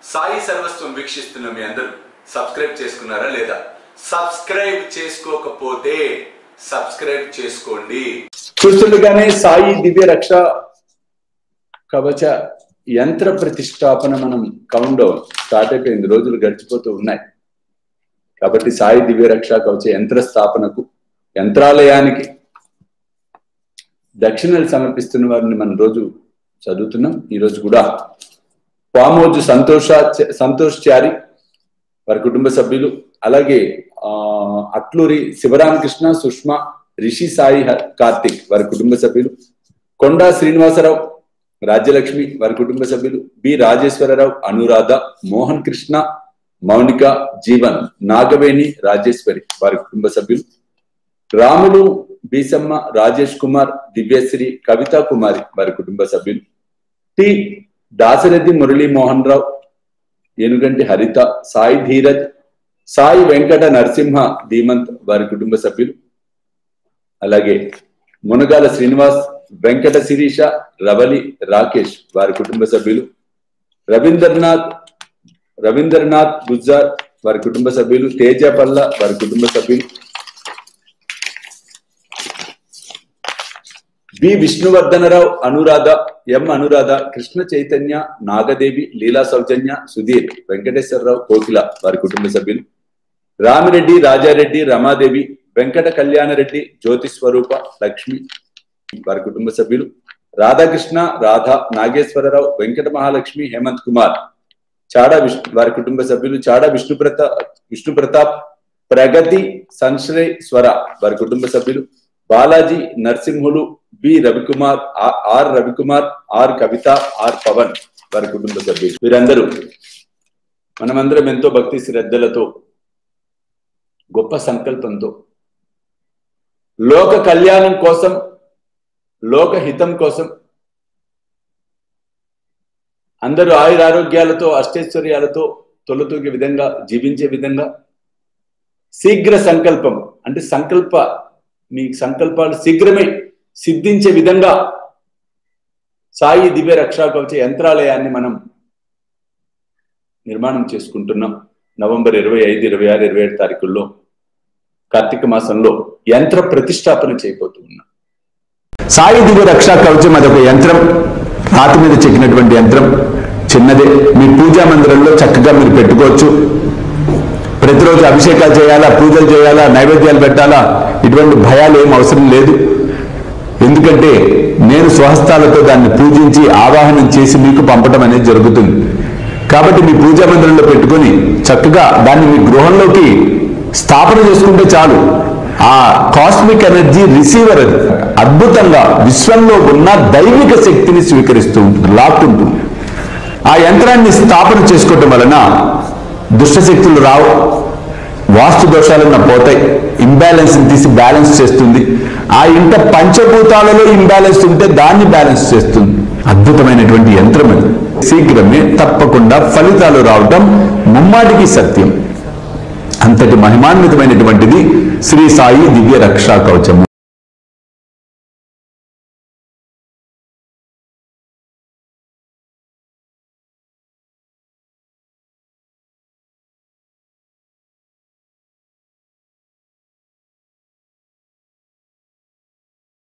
సాయి సర్వస్వం వీక్షిస్తున్న మీ అందరూ సబ్స్క్రైబ్ చేసుకున్నారా లేదా సబ్స్క్రైబ్ చేసుకోకపోతే సబ్స్క్రైబ్ చేసుకోండి చూస్తుండగానే సాయి దివ్య రక్ష కవచ యంత్ర ప్రతిష్టాపన మనం కౌంట్ డౌన్ స్టార్ట్ అయిపోయింది రోజులు గడిచిపోతూ ఉన్నాయి కాబట్టి సాయి దివ్య రక్ష కవచ యంత్ర స్థాపనకు యంత్రాలయానికి దక్షిణలు సమర్పిస్తున్న వారిని మనం రోజు చదువుతున్నాం ఈ రోజు కూడా పామోజు సంతోష సంతోష్ చారి వారి కుటుంబ సభ్యులు అలాగే ఆ అట్లూరి శివరామకృష్ణ సుష్మా రిషి సాయి హ- కార్తిక్ వారి కుటుంబ సభ్యులు కొండా శ్రీనివాసరావు రాజ్యలక్ష్మి వారి కుటుంబ సభ్యులు బి రాజేశ్వరరావు అనురాధ మోహన్ కృష్ణ మౌనిక జీవన్ నాగవేణి రాజేశ్వరి వారి కుటుంబ సభ్యులు రాములు బీసమ్మ రాజేష్ కుమార్ దివ్యశ్రీ కవితా కుమారి వారి కుటుంబ సభ్యులు టి దాసరెడ్డి మురళీ మోహన్ రావు ఏనుగంటి హరిత సాయి ధీరజ్ సాయి వెంకట నరసింహ ధీమంత్ వారి కుటుంబ సభ్యులు అలాగే మునగాల శ్రీనివాస్ వెంకట శిరీష రవలి రాకేష్ వారి కుటుంబ సభ్యులు రవీంద్రనాథ్ రవీంద్రనాథ్ గుజ్జార్ వారి కుటుంబ సభ్యులు తేజ పల్ల వారి కుటుంబ సభ్యులు బి విష్ణువర్ధనరావు అనురాధ ఎం అనురాధ కృష్ణ చైతన్య నాగదేవి లీలా సౌజన్య సుధీర్ వెంకటేశ్వరరావు కోకిల వారి కుటుంబ సభ్యులు రామిరెడ్డి రాజారెడ్డి రమాదేవి వెంకట కళ్యాణరెడ్డి జ్యోతి స్వరూప లక్ష్మి వారి కుటుంబ సభ్యులు రాధాకృష్ణ రాధా నాగేశ్వరరావు వెంకట మహాలక్ష్మి హేమంత్ కుమార్ చాడా విష్ణు వారి కుటుంబ సభ్యులు చాడా విష్ణు ప్రతాప్ విష్ణు ప్రతాప్ ప్రగతి సంశ్రయ్ స్వర వారి కుటుంబ సభ్యులు బాలాజీ నరసింహులు బి రవికుమార్ ఆ- R Ravikumar R Kavitha R Pavan వారి కుటుంబ సభ్యులు వీరందరూ మనమందరం ఎంతో భక్తి శ్రద్ధలతో గొప్ప సంకల్పంతో లోక కళ్యాణం కోసం లోక హితం కోసం అందరూ ఆయురారోగ్యాలతో అష్టైశ్వర్యాలతో తొలతూగే విధంగా జీవించే విధంగా శీఘ్ర సంకల్పం అంటే సంకల్ప మీ సంకల్పాలు శీఘ్రమే సిద్ధించే విధంగా సాయి దివ్య రక్షా కవచ యంత్రాలయాన్ని మనం నిర్మాణం చేసుకుంటున్నాం నవంబర్ ఇరవై ఐదు ఇరవై ఆరు ఇరవై ఏడు తారీఖుల్లో కార్తీక మాసంలో యంత్ర ప్రతిష్టాపన చేయబోతూ ఉన్నాం సాయి దివ్య రక్షా కవచం అదొక యంత్రం రాతి మీద చెక్కినటువంటి యంత్రం చిన్నదే మీ పూజా మందిరంలో చక్కగా మీరు పెట్టుకోవచ్చు ప్రతిరోజు అభిషేకాలు చేయాలా పూజలు చేయాలా నైవేద్యాలు పెట్టాలా ఇటువంటి భయాలు ఏం అవసరం లేదు ఎందుకంటే నేను స్వహస్తాలతో దాన్ని పూజించి ఆవాహనం చేసి మీకు పంపడం అనేది జరుగుతుంది కాబట్టి మీ పూజా మందిరంలో పెట్టుకొని చక్కగా దాన్ని మీ గృహంలోకి స్థాపన చేసుకుంటే చాలు ఆ కాస్మిక్ ఎనర్జీ రిసీవర్ అది అద్భుతంగా విశ్వంలో ఉన్న దైవిక శక్తిని స్వీకరిస్తూ ఉంటుంది లాక్కుంటుంది ఆ యంత్రాన్ని స్థాపన చేసుకోవటం వలన దుష్టశక్తులు రావు వాస్తు దోషాలన్న పోతాయి ఇంబ్యాలెన్స్ తీసి బ్యాలెన్స్ చేస్తుంది ఆ ఇంట పంచభూతాలలో ఇంబ్యాలెన్స్ ఉంటే దాన్ని బ్యాలెన్స్ చేస్తుంది అద్భుతమైనటువంటి యంత్రం అది శీఘ్రమే తప్పకుండా ఫలితాలు రావటం ముమ్మాటికి సత్యం అంతటి మహిమాన్వితమైనటువంటిది శ్రీ సాయి దివ్య రక్షా కవచము